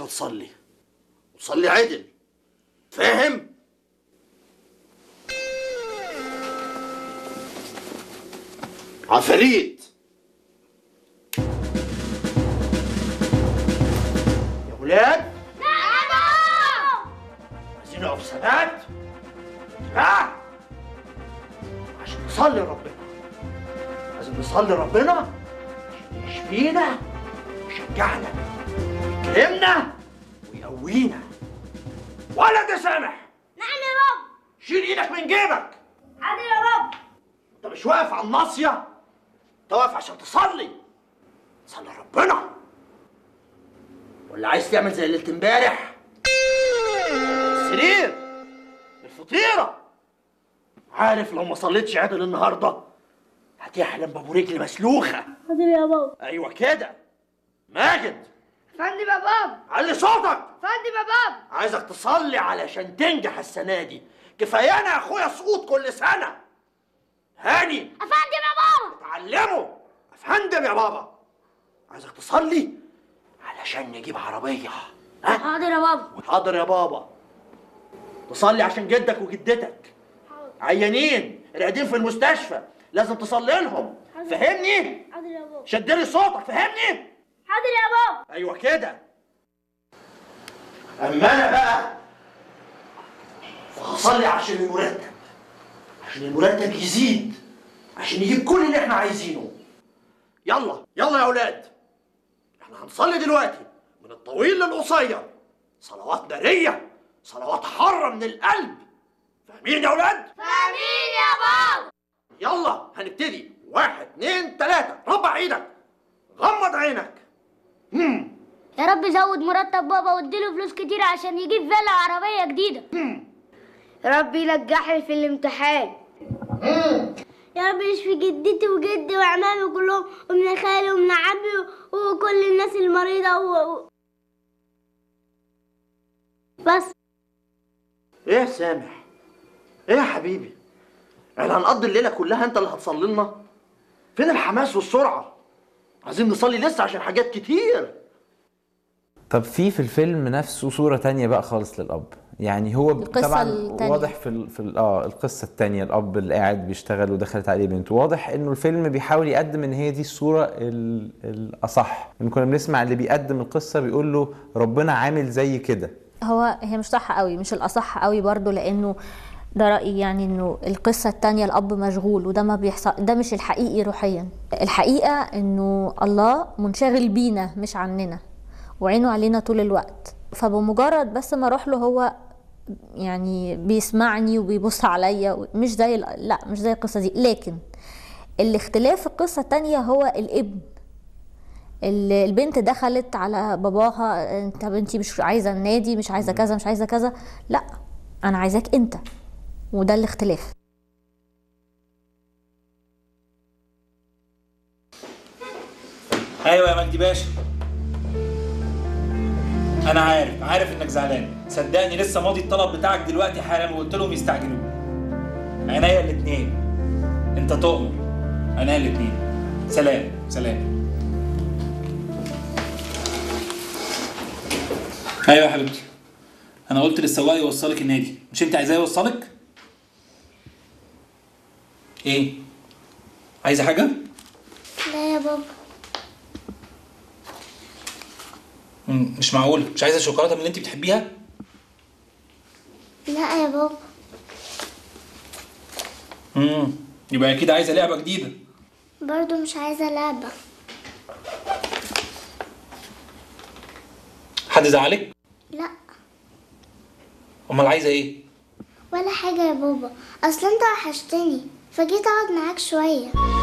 عشان تصلي وتصلي عدل فاهم عفاريت يا ولاد عايزين نقف ثبات لا عشان نصلي ربنا لازم نصلي ربنا عشان يشفينا ويشجعنا ويكرمنا ويقوينا ولد يا سامح نعم يا رب شيل ايدك من جيبك حاضر يا رب انت مش واقف على الناصيه انت واقف عشان تصلي تصلي ربنا ولا عايز تعمل زي ليله امبارح السرير الفطيره عارف لو ما صليتش عدل النهارده هتحلم بابو رجل مسلوخه حاضر يا بابا ايوه كده ماجد فندم يا بابا علي صوتك فندم يا بابا عايزك تصلي علشان تنجح السنه دي كفايانا يا اخويا سقوط كل سنه هاني افندم يا بابا اتعلموا افندم يا بابا عايزك تصلي علشان نجيب عربيه ها حاضر يا بابا حاضر يا بابا تصلي عشان جدك وجدتك عيانين راقدين في المستشفى لازم تصلي لهم فهمني حاضر يا بابا شدلي صوتك فهمني حاضر يا بابا ايوه كده اما انا بقى فهصلي عشان المرتب عشان المرتب يزيد عشان يجيب كل اللي احنا عايزينه يلا يلا يا اولاد احنا هنصلي دلوقتي من الطويل للقصير صلوات ناريه صلوات حاره من القلب فاهمين يا اولاد فاهمين يا بابا يلا هنبتدي واحد اتنين تلاته ربع ايدك غمض عينك هم يا رب زود مرتب بابا واديله فلوس كتير عشان يجيب فيلا عربية جديدة يا رب ينجحني في الامتحان يا رب يشفي جدتي وجدي وعمامي كلهم ومن خالي ومن عمي وكل الناس المريضة و... و- بس ايه يا سامح ايه يا حبيبي احنا هنقضي الليله كلها انت اللي هتصلي لنا فين الحماس والسرعه عايزين نصلي لسه عشان حاجات كتير طب في في الفيلم نفسه صورة تانية بقى خالص للأب يعني هو ب- القصة طبعا التانية. واضح في ال في ال اه القصة التانية الأب اللي قاعد بيشتغل ودخلت عليه بنته واضح إنه الفيلم بيحاول يقدم إن هي دي الصورة ال الأصح إن كنا بنسمع اللي بيقدم القصة بيقول له ربنا عامل زي كده هو هي مش صح قوي مش الاصح قوي برضو لانه ده رايي يعني انه القصه التانية الاب مشغول وده ما بيحصل ده مش الحقيقي روحيا الحقيقه انه الله منشغل بينا مش عننا وعينه علينا طول الوقت فبمجرد بس ما اروح له هو يعني بيسمعني وبيبص عليا مش زي ال- لا مش زي القصه دي لكن الاختلاف في القصه التانية هو الابن ال- البنت دخلت على باباها انت بنتي مش عايزه النادي مش عايزه كذا مش عايزه كذا لا انا عايزاك انت وده الاختلاف ايوه يا مجدي باشا انا عارف عارف انك زعلان صدقني لسه ماضي الطلب بتاعك دلوقتي حالا وقلت لهم يستعجلوه عينيا الاتنين انت تؤمر عينيا الاتنين سلام سلام ايوه يا حبيبتي انا قلت للسواق يوصلك النادي مش انت عايزاه يوصلك ايه عايزه حاجه لا يا بابا مم، مش معقول مش عايزه شوكولاته من اللي انت بتحبيها لا يا بابا امم يبقى اكيد عايزه لعبه جديده برضو مش عايزة لعبة حد زعلك لا امال عايزه ايه ولا حاجة يا بابا أصل أنت وحشتني فجيت أقعد معاك شوية